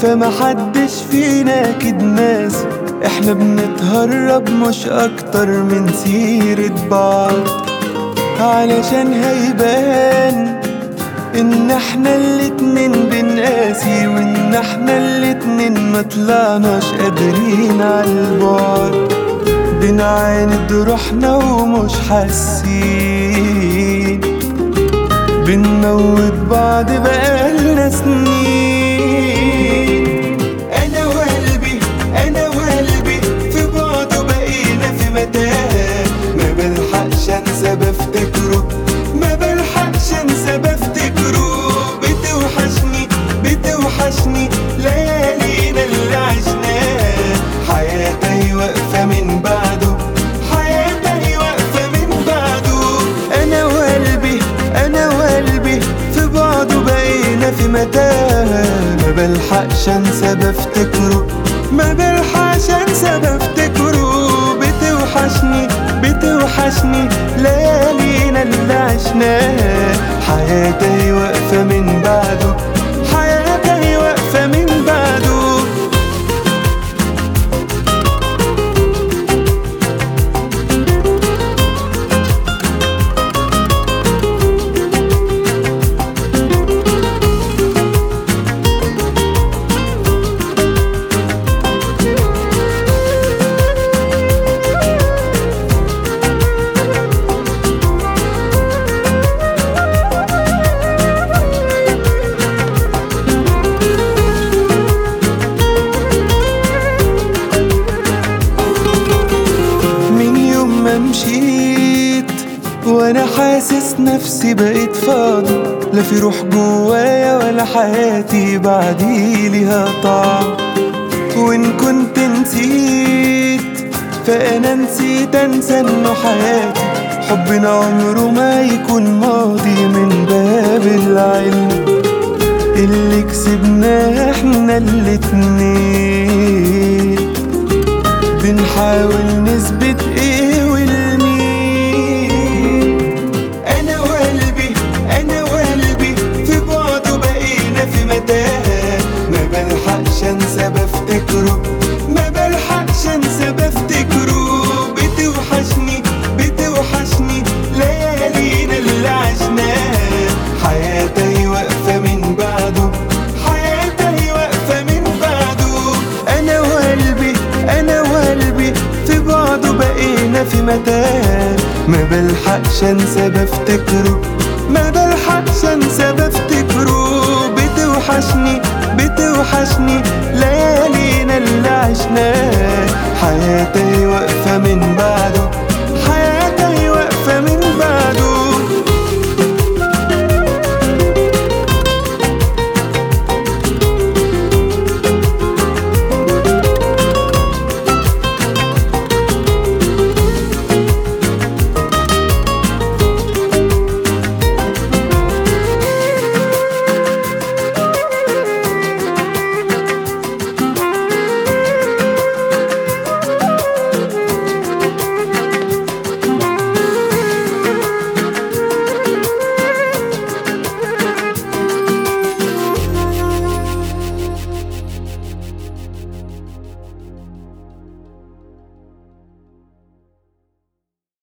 فمحدش فينا اكيد ناسي احنا بنتهرب مش اكتر من سيرة بعض علشان هيبان ان احنا الاتنين بنقاسي وان احنا الاتنين مطلعناش قادرين عالبعد بنعاند روحنا ومش حاسين بنموت بعض بقالنا سنين انا وقلبي انا وقلبي في بعضه بقينا في متاهة ما بلحقش انسى بفتكره ما بلحقش انسى بفتكره بتوحشني بتوحشني ليالينا اللي عشناها حياتي واقفة من بعده حياتي واقفة من بعده انا وقلبي انا وقلبي في بعضه بقينا في متاهة ما بلحقش انسى بفتكره ما بلحقش انسى بفتكره بتوحشني بتوحشني ليالينا اللي عشناها حياتي واقفة من بعده حياتي واقفة من بعده من يوم ما مشيت وانا حاسس نفسي بقيت فاضي لا في روح جوايا ولا حياتي بعدي ليها طعم وان كنت نسيت فانا نسيت انسى انه حياتي حبنا عمره ما يكون ماضي من باب العلم اللي كسبناه احنا الاتنين بنحاول نثبت ايه والمين انا وقلبي انا وقلبي في بعضه بقينا في متاهة ما بلحقش انسى بفتكره ما بلحقش انسى بفتكره بتوحشني بتوحشني ليالينا اللي عشناها حياتي واقفة من بعده حياتي واقفة من بعده انا وقلبي انا وقلبي في بعضه بقينا في متاهة ما بلحقش انسى بفتكره ما بلحقش انسى بفتكره بتوحشني بتوحشني ليالينا اللي عشناها حياتي واقفة من